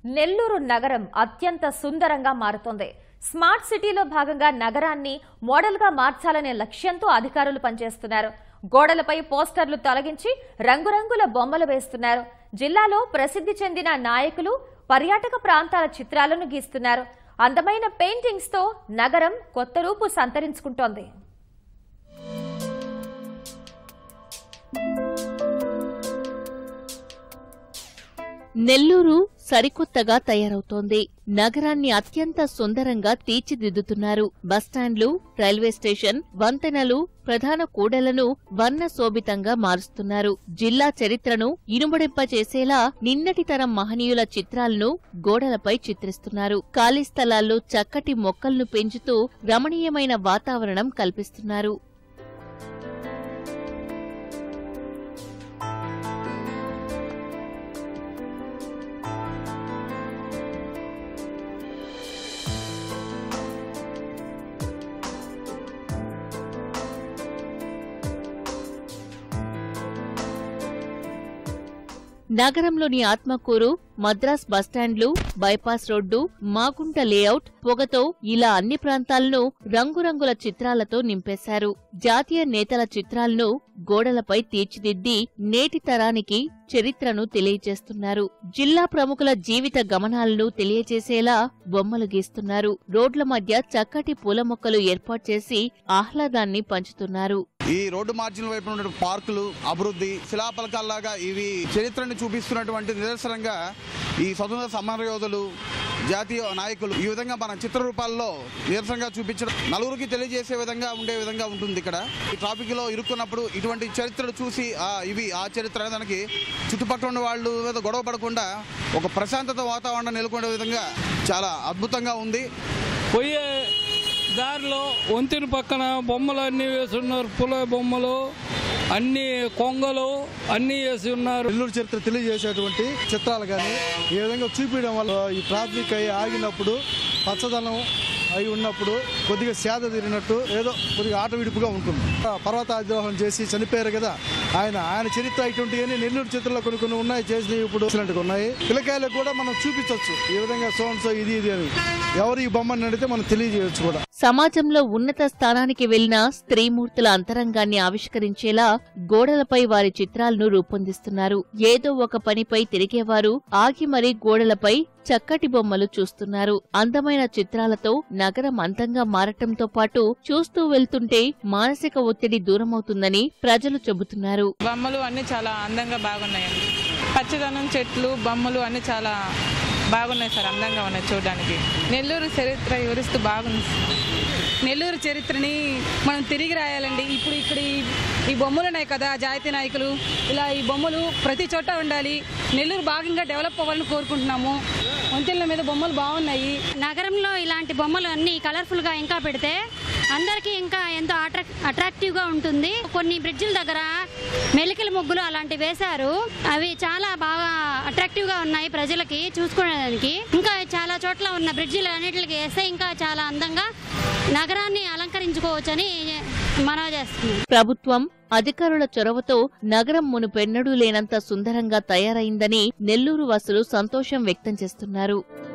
నెల్లూరు నగరం అత్యంత సుందరంగా మారుతోంది స్మార్ట్ సిటీలో భాగంగా నగరాన్ని మోడల్గా మార్చాలనే లక్ష్యంతో అధికారులు పనిచేస్తున్నారు గోడలపై పోస్టర్లు తొలగించి రంగురంగుల బొమ్మలు వేస్తున్నారు జిల్లాలో ప్రసిద్ధి చెందిన నాయకులు పర్యాటక ప్రాంతాల చిత్రాలను గీస్తున్నారు అందమైన పెయింటింగ్స్ తో నగరం కొత్త రూపు సంతరించుకుంటోంది నెల్లూరు సరికొత్తగా తయారవుతోంది నగరాన్ని అత్యంత సుందరంగా తీర్చిదిద్దుతున్నారు బస్టాండ్లు రైల్వే స్టేషన్ వంతెనలు ప్రధాన కూడలను వర్ణ శోభితంగా మారుస్తున్నారు జిల్లా చరిత్రను ఇనుమడింపచేసేలా నిన్నటి తరం మహనీయుల చిత్రాలను గోడలపై చిత్రిస్తున్నారు ఖాళీ స్థలాల్లో చక్కటి మొక్కలను పెంచుతూ రమణీయమైన వాతావరణం కల్పిస్తున్నారు నగరంలోని ఆత్మకూరు మద్రాస్ బస్టాండ్లు బైపాస్ రోడ్డు మాగుంట లేఅవుట్ పొగతో ఇలా అన్ని ప్రాంతాలను రంగురంగుల చిత్రాలతో నింపేశారు జాతీయ నేతల చిత్రాలను గోడలపై తీర్చిదిద్ది నేటి తరానికి చరిత్రను తెలియజేస్తున్నారు జిల్లా ప్రముఖుల జీవిత గమనాలను తెలియజేసేలా బొమ్మలు గీస్తున్నారు రోడ్ల మధ్య చక్కటి పూల మొక్కలు ఏర్పాటు చేసి ఆహ్లాదాన్ని పంచుతున్నారు ఈ రోడ్డు మార్జిన్ వైపు ఉన్న పార్కులు అభివృద్ధి శిలాఫలకాల్లాగా ఇవి చరిత్రను చూపిస్తున్నటువంటి నిదర్శనంగా ఈ స్వతంత్ర సమర యోధులు జాతీయ నాయకులు ఈ విధంగా మన చిత్ర రూపాల్లో నిరసనగా చూపించడం నలుగురికి తెలియజేసే విధంగా ఉండే విధంగా ఉంటుంది ఇక్కడ ఈ ట్రాఫిక్ లో ఇరుక్కున్నప్పుడు ఇటువంటి చరిత్రలు చూసి ఆ ఇవి ఆ చరిత్ర అనే దానికి చుట్టుపక్కల ఉన్న వాళ్ళు మీద గొడవ పడకుండా ఒక ప్రశాంతత వాతావరణం నెలకొనే విధంగా చాలా అద్భుతంగా ఉంది పోయే దారిలో వంతెన పక్కన బొమ్మలు అన్నీ వేసి ఉన్నారు పుల బొమ్మలు అన్ని కొంగలు అన్నీ వేసి ఉన్నారు నెల్లూరు చరిత్ర తెలియజేసేటువంటి చిత్రాలు కానీ ఈ విధంగా చూపించడం వల్ల ఈ ట్రాఫిక్ అయి ఆగినప్పుడు పచ్చదనం అయి ఉన్నప్పుడు కొద్దిగా సేద తీరినట్టు ఏదో కొద్దిగా ఆట విడుపుగా ఉంటుంది పర్వతాధిరోహం చేసి చనిపోయారు కదా ఆయన ఆయన చరిత్ర ఇటువంటి నెల్లూరు చిత్రంలో కొన్ని కొన్ని ఉన్నాయి చేసినవి ఇప్పుడు ఇలాంటివి ఉన్నాయి పిల్లకాయలకు కూడా మనం చూపించవచ్చు ఈ విధంగా సోన్సో ఇది ఇది అని ఎవరు ఈ బొమ్మని నడితే మనం తెలియజేయచ్చు కూడా సమాజంలో ఉన్నత స్థానానికి వెళ్లిన స్త్రీమూర్తుల అంతరంగాన్ని ఆవిష్కరించేలా గోడలపై వారి చిత్రాలను రూపొందిస్తున్నారు ఏదో ఒక పనిపై తిరిగేవారు ఆగి మరీ గోడలపై చక్కటి బొమ్మలు చూస్తున్నారు అందమైన చిత్రాలతో నగరం అందంగా మారటంతో పాటు చూస్తూ వెళ్తుంటే మానసిక ఒత్తిడి దూరమవుతుందని ప్రజలు చెబుతున్నారు బొమ్మలు అన్నీ చాలా అందంగా బాగున్నాయండి పచ్చదనం చెట్లు బొమ్మలు అన్నీ చాలా బాగున్నాయి సార్ అందంగా ఉన్నాయి చూడడానికి నెల్లూరు చరిత్ర వివరిస్తూ బాగుంది నెల్లూరు చరిత్రని మనం తిరిగి రాయాలండి ఇప్పుడు ఇక్కడ ఈ- ఈ బొమ్మలు ఉన్నాయి కదా జాతీయ నాయకులు ఇలా ఈ బొమ్మలు ప్రతి చోట ఉండాలి నెల్లూరు భాగంగా డెవలప్ అవ్వాలని కోరుకుంటున్నాము వంతెనల మీద బొమ్మలు బాగున్నాయి నగరంలో ఇలాంటి బొమ్మలు అన్ని కలర్ఫుల్ గా ఇంకా పెడితే అందరికీ ఇంకా ఎంతో అట్రాక్ అట్రాక్టివ్ గా ఉంటుంది కొన్ని బ్రిడ్జిల దగ్గర మెలికల ముగ్గులు అలాంటివి వేశారు అవి చాలా బాగా అట్రాక్టివ్ గా ఉన్నాయి ప్రజలకి చూసుకునేదానికి ఇంకా చాలా చోట్ల ఉన్న బ్రిడ్జిలు అన్నిటికి వేస్తే ఇంకా చాలా అందంగా నగరాన్ని అలంకరించుకోవచ్చని మనవి చేస్తున్నాం ప్రభుత్వం అధికారుల చొరవతో నగరం మునుపెన్నడూ లేనంత సుందరంగా తయారైందని నెల్లూరు వాసులు సంతోషం వ్యక్తం చేస్తున్నారు